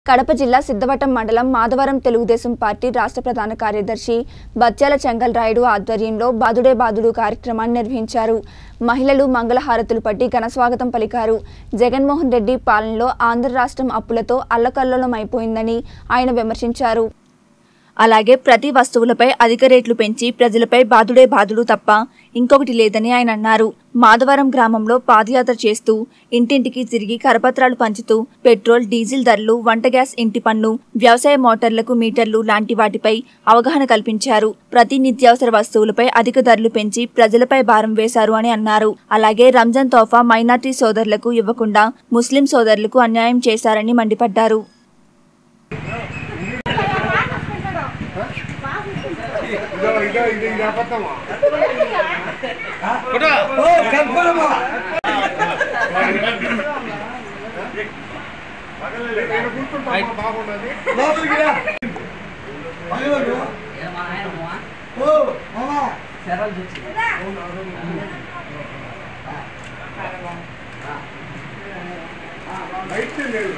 కడప జిల్లా సిద్ధవటం మండలం మాధవరం తెలుగుదేశం పార్టీ రాష్ట్ర ప్రధాన కార్యదర్శి బత్యాల చెంగల్ రాయుడు ఆధ్వర్యంలో బాదుడే బాదుడు కార్యక్రమాన్ని నిర్వహించారు మహిళలు మంగళహారతులు పట్టి ఘనస్వాగతం పలికారు జగన్మోహన్ రెడ్డి పాలనలో ఆంధ్ర రాష్ట్రం అప్పులతో అల్లకల్లోలమైపోయిందని ఆయన విమర్శించారు అలాగే ప్రతి వస్తువులపై అధిక రేట్లు పెంచి ప్రజలపై బాదుడే బాదుడు తప్ప ఇంకొకటి లేదని ఆయన అన్నారు మాధవరం గ్రామంలో పాదయాత్ర చేస్తూ ఇంటింటికి తిరిగి కరపత్రాలు పంచుతూ పెట్రోల్ డీజిల్ ధరలు వంట గ్యాస్ ఇంటి పన్ను వ్యవసాయ మోటార్లకు మీటర్లు లాంటి వాటిపై అవగాహన కల్పించారు ప్రతి నిత్యావసర వస్తువులపై అధిక ధరలు పెంచి ప్రజలపై భారం వేశారు అని అన్నారు అలాగే రంజాన్ తోఫా మైనార్టీ సోదరులకు ఇవ్వకుండా ముస్లిం సోదరులకు అన్యాయం చేశారని మండిపడ్డారు ఇదో ఇదో ఇది ఇది అబద్ధమా నేను కూర్చుంటా బాగున్నది అయితే లేదు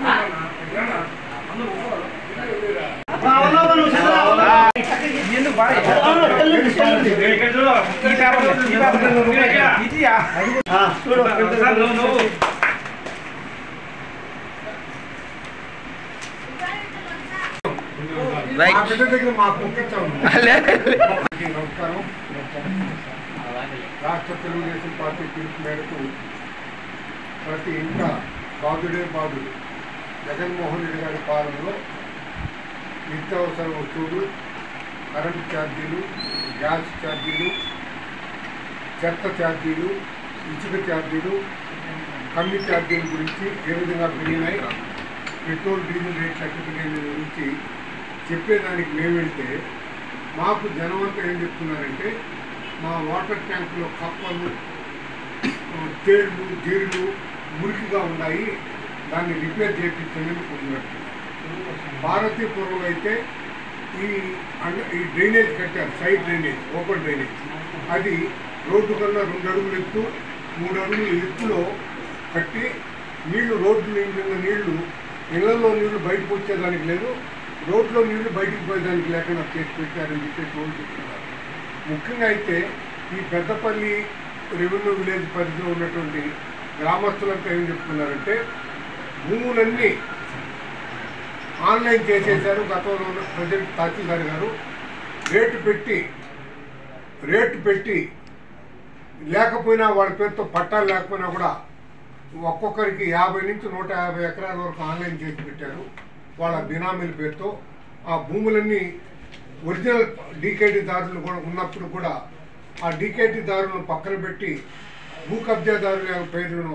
మా బిడ్డ దగ్గర మాకు పంపించాము నమస్కారం రాష్ట్ర తెలుగుదేశం పార్టీ పిలుపు మేరకు ప్రతి ఇంట బాధుడే బాధుడు జగన్మోహన్ రెడ్డి గారి పాలనలో నిత్యావసర వస్తువులు కరెంటు ఛార్జీలు గ్యాస్ ఛార్జీలు చెత్త ఛార్జీలు ఇసుక ఛార్జీలు కమ్మి ఛార్జీల గురించి ఏ విధంగా పెరిగినాయి పెట్రోల్ డీజిల్ రేట్లు ఎక్కడ పెరిగిన గురించి చెప్పేదానికి మేము వెళ్తే మాకు జనం అంతా ఏం చెప్తున్నారంటే మా వాటర్ ట్యాంకులో కప్పలు ఆ, తేళ్ళు జీరులు మురికిగా ఉన్నాయి దాన్ని రిపేర్ చేయించండి అనుకుంటున్నట్టు భారతీయపురం అయితే ఈ అండ- ఈ డ్రైనేజ్ కట్టారు సైడ్ డ్రైనేజ్ ఓపెన్ డ్రైనేజ్ అది రోడ్డు కన్నా రెండు అడుగులు ఎత్తు మూడు అడుగులు ఎత్తులో కట్టి నీళ్లు రోడ్డు నిండిన నీళ్లు ఇళ్లలో నీళ్లు బయటకు వచ్చేదానికి లేదు రోడ్లో నీళ్లు బయటకు పోయేదానికి లేకుండా చేసి పెట్టారని చెప్పేసి వాళ్ళు చెప్తున్నారు ముఖ్యంగా అయితే ఈ పెద్దపల్లి రెవెన్యూ విలేజ్ పరిధిలో ఉన్నటువంటి గ్రామస్తులంతా ఏం చెప్తున్నారంటే భూములన్నీ ఆన్లైన్ చేసేశారు గతంలో ఉన్న ప్రజెంట్ తహసీల్దార్ గారు రేటు పెట్టి రేటు పెట్టి లేకపోయినా వాళ్ళ పేరుతో పట్టాలు లేకపోయినా కూడా ఒక్కొక్కరికి యాభై నుంచి నూట యాభై ఎకరాల వరకు ఆన్లైన్ చేసి పెట్టారు వాళ్ళ బినామీల పేరుతో ఆ భూములన్నీ ఒరిజినల్ డీకేటీ దారులు కూడా ఉన్నప్పుడు కూడా ఆ డీకేటీ దారులను పక్కన పెట్టి భూ కబ్జాదారుల యొక్క పేర్లను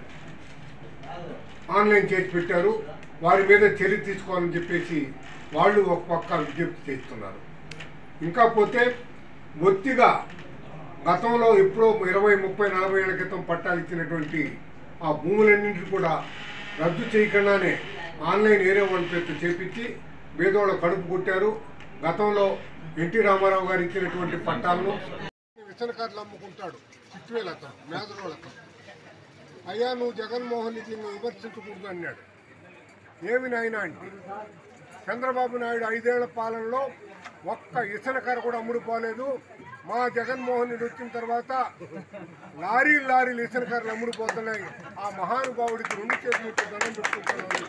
ఆన్లైన్ చేసి పెట్టారు వారి మీద చర్య తీసుకోవాలని చెప్పేసి వాళ్ళు ఒక పక్క విజ్ఞప్తి చేస్తున్నారు ఇంకా పోతే ఒత్తిగా గతంలో ఎప్పుడో ఇరవై ముప్పై నలభై ఏళ్ల క్రితం పట్టాలు ఇచ్చినటువంటి ఆ భూములన్నింటినీ కూడా రద్దు చేయకుండానే ఆన్లైన్ ఏరియా వాళ్ళ పేరుతో చేపించి పేదోళ్ళ కడుపు కొట్టారు గతంలో ఎన్టీ రామారావు గారు ఇచ్చినటువంటి పట్టాలను విసనకారులు అమ్ముకుంటాడు చిట్టువేలు అతను మేదరోళ్ళు అతను అయ్యా నువ్వు జగన్మోహన్ రెడ్డిని విమర్శించకూడదు అన్నాడు ఏమి నాయనా అంటే చంద్రబాబు నాయుడు ఐదేళ్ల పాలనలో ఒక్క ఇసనకర కూడా అమ్ముడుపోలేదు మా జగన్మోహన్ రెడ్డి వచ్చిన తర్వాత లారీలు లారీలు ఇసనకరలు అమ్ముడుపోతున్నాయి ఆ మహానుభావుడికి రెండు చేతులు ఎత్తి దండం పెట్టుకుంటున్నాం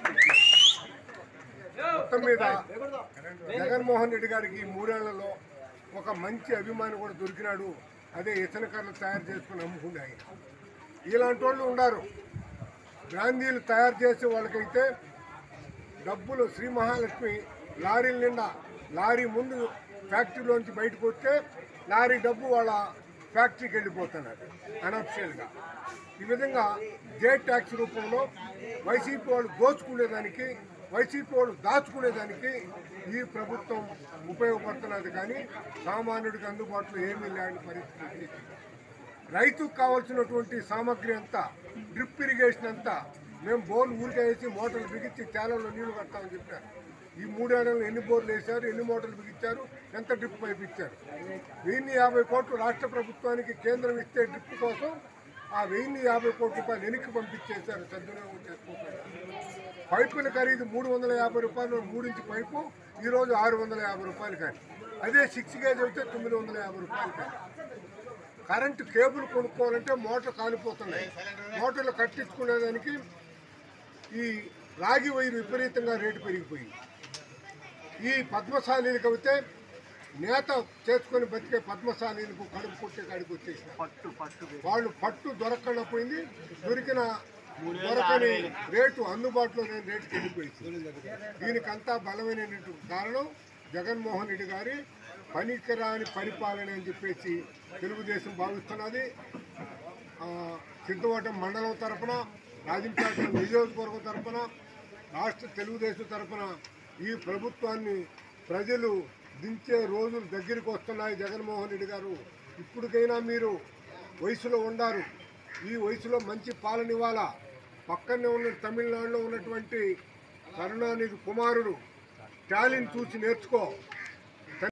మొత్తం మీద జగన్మోహన్ రెడ్డి గారికి ఈ మూడేళ్లలో ఒక మంచి అభిమాని కూడా దొరికినాడు అదే ఇసనకర్రలు తయారు చేసుకుని అమ్ముకుండే ఆయన ఇలాంటి వాళ్ళు ఉన్నారు బ్రాందీలు తయారు చేసే వాళ్ళకైతే డబ్బులు శ్రీ మహాలక్ష్మి లారీల నిండా లారీ ముందు ఫ్యాక్టరీలోంచి బయటకు వస్తే లారీ డబ్బు వాళ్ళ ఫ్యాక్టరీకి వెళ్ళిపోతున్నారు అనఫిషియల్గా ఈ విధంగా జే ట్యాక్స్ రూపంలో వైసీపీ వాళ్ళు దోచుకునేదానికి వైసీపీ వాళ్ళు దాచుకునేదానికి ఈ ప్రభుత్వం ఉపయోగపడుతున్నది కానీ సామాన్యుడికి అందుబాటులో ఏమీ లేని పరిస్థితి రైతుకు కావాల్సినటువంటి సామాగ్రి అంతా డ్రిప్ ఇరిగేషన్ అంతా మేము బోర్లు ఊరికే వేసి మోటార్లు బిగించి తేలంలో నీళ్లు కడతామని చెప్పారు ఈ మూడేళ్లలో ఎన్ని బోర్లు వేశారు ఎన్ని మోటార్లు బిగించారు ఎంత డ్రిప్ పైపు ఇచ్చారు వెయ్యి యాభై కోట్లు రాష్ట్ర ప్రభుత్వానికి కేంద్రం ఇచ్చే డ్రిప్ కోసం ఆ వెయ్యి యాభై కోట్ల రూపాయలు వెనక్కి పంపించేశారు సద్వినియోగం చేసుకుంటారు పైపుల ఖరీదు మూడు వందల యాభై రూపాయలు మూడు ఇంచు పైపు ఈరోజు ఆరు వందల యాభై రూపాయలు కానీ అదే సిక్స్ గేజ్ అయితే తొమ్మిది వందల యాభై రూపాయలు కానీ కరెంటు కేబుల్ కొనుక్కోవాలంటే మోటార్ కాలిపోతున్నాయి మోటార్లు కట్టించుకునేదానికి ఈ రాగి వైరు విపరీతంగా రేటు పెరిగిపోయింది ఈ పద్మశాలీలకు అయితే నేత చేసుకొని బతికే పద్మశాలీలకు కడుపు కొట్టే కాడికి వచ్చేసిన పట్టు పట్టు వాళ్ళు పట్టు దొరకకుండా పోయింది దొరికిన దొరకని రేటు అందుబాటులో లేని రేటుకి వెళ్ళిపోయింది దీనికంతా బలమైనటువంటి కారణం జగన్మోహన్ రెడ్డి గారి పనికిరాని పరిపాలన అని చెప్పేసి తెలుగుదేశం భావిస్తున్నది ఆ, సిద్ధవటం మండలం తరపున రాజంపేట నియోజకవర్గం తరపున రాష్ట్ర తెలుగుదేశం తరపున ఈ ప్రభుత్వాన్ని ప్రజలు దించే రోజులు దగ్గరికి వస్తున్నాయి జగన్మోహన్ రెడ్డి గారు ఇప్పటికైనా మీరు వయసులో ఉండారు ఈ వయసులో మంచి పాలన ఇవ్వాలా పక్కనే ఉన్న తమిళనాడులో ఉన్నటువంటి కరుణానిధి కుమారుడు టాలెంట్ చూసి నేర్చుకో